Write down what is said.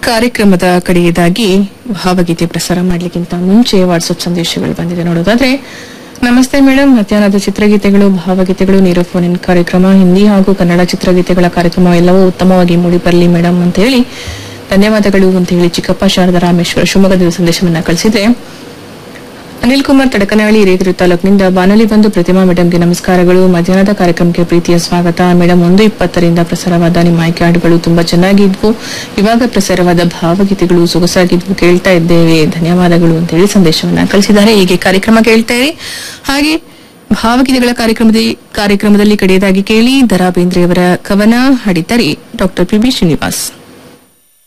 ಕಾರ್ಯಕ್ರಮದ ಕಡೆಯದಾಗಿ ಭಾವಗೀತೆ ಪ್ರಸಾರ ಮಾಡಲಿಕ್ಕಿಂತ ಮುಂಚೆ ವಾಟ್ಸ್ಆಪ್ ಸಂದೇಶಗಳು ಬಂದಿದೆ ನೋಡೋದಾದ್ರೆ ನಮಸ್ತೆ ಮೇಡಮ್ ಮಧ್ಯಾಹ್ನದ ಚಿತ್ರಗೀತೆಗಳು ಭಾವಗೀತೆಗಳು ನೀರು ಫೋನ್ ಇನ್ ಕಾರ್ಯಕ್ರಮ ಹಿಂದಿ ಹಾಗೂ ಕನ್ನಡ ಚಿತ್ರಗೀತೆಗಳ ಕಾರ್ಯಕ್ರಮ ಎಲ್ಲವೂ ಉತ್ತಮವಾಗಿ ಮೂಡಿ ಬರಲಿ ಮೇಡಮ್ ಅಂತ ಹೇಳಿ ಧನ್ಯವಾದಗಳು ಅಂತ ಹೇಳಿ ಚಿಕ್ಕಪ್ಪ ಶಾರದಾ ರಾಮೇಶ್ವರ ಶಿವಮೊಗ್ಗದಿಂದ ಸಂದೇಶವನ್ನ ಕಳಿಸಿದ್ರೆ ಅನಿಲ್ ಕುಮಾರ್ ತಡಕನಹಳ್ಳಿ ಹಿರೇಕೆರೆ ತಾಲೂಕಿನಿಂದ ಬಾನಲಿ ಬಂದು ಪ್ರತಿಮಾ ಮೇಡಮ್ಗೆ ನಮಸ್ಕಾರಗಳು ಮಧ್ಯಾಹ್ನದ ಕಾರ್ಯಕ್ರಮಕ್ಕೆ ಪ್ರೀತಿಯ ಸ್ವಾಗತ ಮೇಡಮ್ ಒಂದು ಇಪ್ಪತ್ತರಿಂದ ಪ್ರಸಾರವಾದ ನಿಮ್ಮ ಆಯ್ಕೆ ಹಾಡುಗಳು ತುಂಬಾ ಚೆನ್ನಾಗಿದ್ವು ಇವಾಗ ಪ್ರಸಾರವಾದ ಭಾವಗೀತೆಗಳು ಸೊಗಸಾಗಿದ್ವು ಕೇಳ್ತಾ ಇದ್ದೇವೆ ಧನ್ಯವಾದಗಳು ಅಂತ ಹೇಳಿ ಸಂದೇಶವನ್ನ ಕಳಿಸಿದ್ದಾರೆ ಹೀಗೆ ಕಾರ್ಯಕ್ರಮ ಕೇಳ್ತಾ ಇರಿ ಹಾಗೆ ಭಾವಗೀತೆಗಳ ಕಾರ್ಯಕ್ರಮದಲ್ಲಿ ಕಾರ್ಯಕ್ರಮದಲ್ಲಿ ಕಡೆಯದಾಗಿ ಕೇಳಿ ದರಾ ಬೇಂದ್ರೆಯವರ ಕವನ ಹಾಡಿದ್ದಾರೆ ಡಾಕ್ಟರ್ ಪಿ ಬಿ ಶ್ರೀನಿವಾಸ್